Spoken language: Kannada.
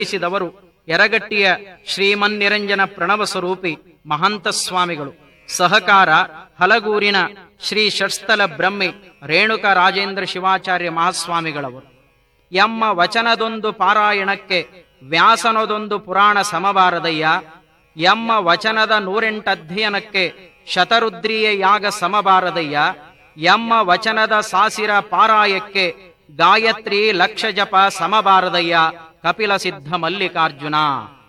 ಿಸಿದವರು ಯರಗಟ್ಟಿಯ ಶ್ರೀಮನ್ನಿರಂಜನ ಪ್ರಣವ ಸ್ವರೂಪಿ ಮಹಂತ ಸ್ವಾಮಿಗಳು ಸಹಕಾರ ಹಲಗೂರಿನ ಶ್ರೀ ಷಟ್ಸ್ಥಲ ಬ್ರಹ್ಮಿ ರೇಣುಕ ರಾಜೇಂದ್ರ ಶಿವಾಚಾರ್ಯ ಮಹಾಸ್ವಾಮಿಗಳವರು ಎಮ್ಮ ವಚನದೊಂದು ಪಾರಾಯಣಕ್ಕೆ ವ್ಯಾಸನದೊಂದು ಪುರಾಣ ಸಮಬಾರದಯ್ಯ ಎಮ್ಮ ವಚನದ ನೂರೆಂಟಧ್ಯಯನಕ್ಕೆ ಶತರುದ್ರಿಯ ಯಾಗ ಸಮಬಾರದಯ್ಯ ಎಮ್ಮ ವಚನದ ಸಾಸಿರ ಪಾರಾಯಕ್ಕೆ ಗಾಯತ್ರಿ ಲಕ್ಷ ಜಪ ಸಮಬಾರದಯ್ಯ ಕಪಿಲ ಸಿದ್ಧ ಮಲ್ಲಿಕಾರ್ಜುನ